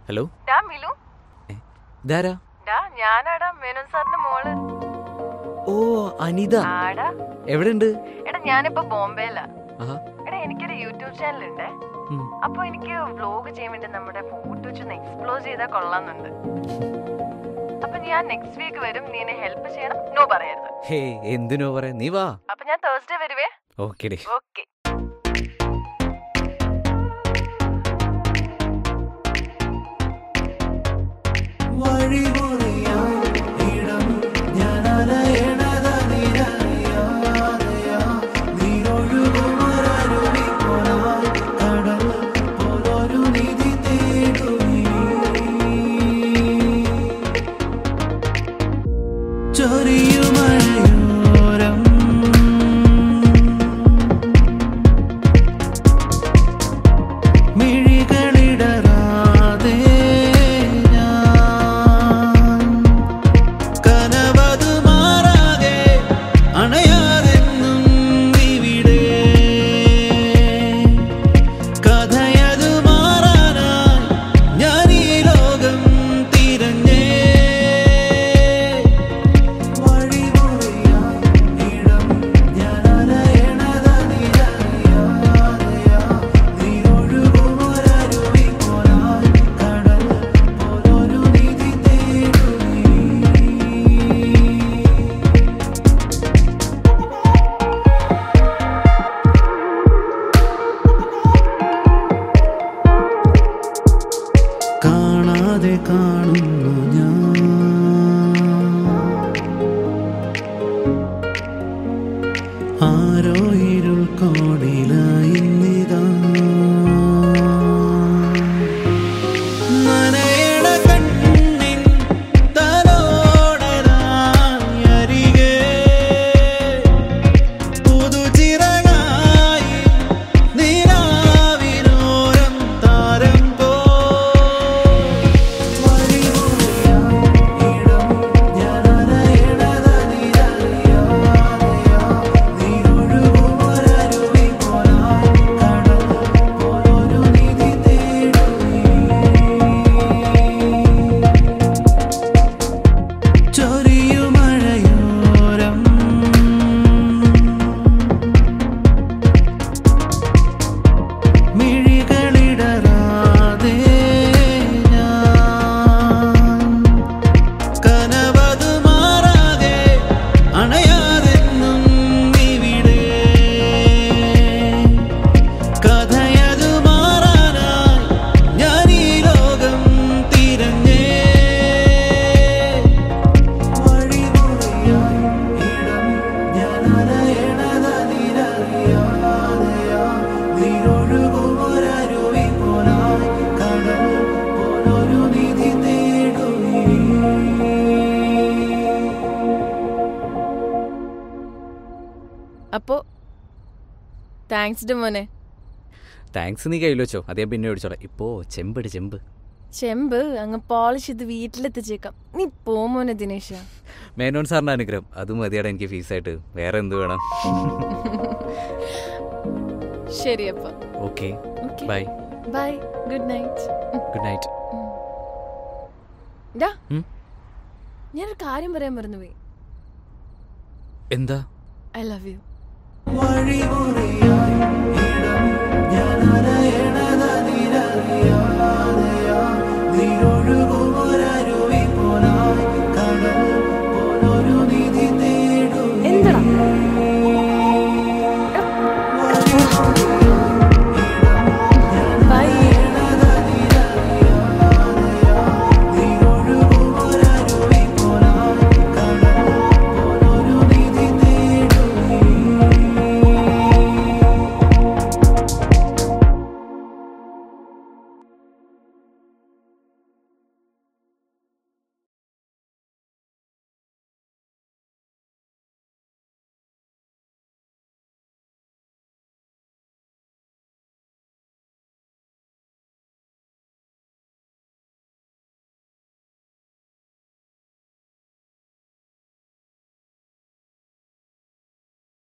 Hello ഡാ മിലു ഇതാരാ ഡാ ഞാനാടാ മേനോൻ സാറിന്റെ മോള് ഓ അനിത ആടാ എവിടെയുണ്ട് എടാ ഞാനിപ്പോ ബോംബെയിലാ ആഹാ എടാ എനിക്കൊരു യൂട്യൂബ് ചാനൽ ഉണ്ട് ഉം. അപ്പൊ എനിക്ക് വ്ലോഗ് ചെയ്യാൻ വേണ്ടി നമ്മുടെ ഫോട്ടോ ഒന്ന് എക്സ്പ്ലോർ ചെയ്താൽ കൊള്ളാന്നുണ്ട് അപ്പൊ ഞാൻ നെക്സ്റ്റ് വീക്ക് വരും നീ എന്നെ ഹെൽപ്പ് ചെയ്യണം നോ പറയരുത് ഹേ എന്തിനോ പറയാ നീ വാ അപ്പൊ ഞാൻ തേഴ്സ്ഡേ വരുവേ ഓക്കെ ഡേ ഓക്കെ ചൊരിയുമഴയോരം മിഴികളിടറാതെ ഞാൻ കനവതു മാറാതെ അണയാതെന്നും ഇവിടെ കഥയതു മാറാനായി ഞാൻ ഈ ലോകം തിരഞ്ഞേ വഴിമുറിയായി ഇടം ഞാൻ അലയണതറിയാതെയാ നീ ഒഴുകുമൊരരുവി പോലായി കടൽ പോലൊരു നിധി തേടുന്നീ കാണാതെ കാണുന്നു ഞാൻ ആരോ ഇരുൾ കോടിലായി നിതാ നനയണ കണ്ണിൻ തലോടലായി അരികെ പുതുചിറകായി നിലാവിനോരം താരം പോ ചൊരിയുമഴയോരം മിഴികളിടറാതെ ഞാൻ കനവതു മാറാതെ അണയാതെന്നും ഇവിടെ കഥയതു മാറാനായി ഞാൻ ഈ ലോകം തിരഞ്ഞേ വഴിമുറിയായി ഇടം ഞാൻ അലയണതറിയാതെയാ നീരൊഴുകുമൊരരുവി പോലായി കടൽ പോലൊരു നിധി തേടുന്നീ അപ്പോ താങ്ക്സ് ഡി മോനെ താങ്ക്സ് നീ കയ്യിൽ വെച്ചോ അത് ഞാൻ പിന്നെ ഓടിച്ചോളാം ഇപ്പോ ചെമ്പടി ചെമ്പ് ചെമ്പ് അങ്ങ് പോളിഷ് ചെയ്ത് വീട്ടിലെത്തിച്ചേക്കാം നീ പോ മോനെ ദിനേശ മേനോൻ സാറിന്റെ അനുഗ്രഹം അത് മതിയാടാ എനിക്ക് ഫീസായിട്ട് വേറെ എന്ത് വേണം ശരി അപ്പൊ okay okay bye bye good night good night ഡാ ഉം? ഞാനൊരു കാര്യം പറയാൻ മറന്നുപോയി എന്താ ഐ ലവ് യു വഴിമുറിയായി ഇടം ഞാൻ അലയണതറിയാതെയാ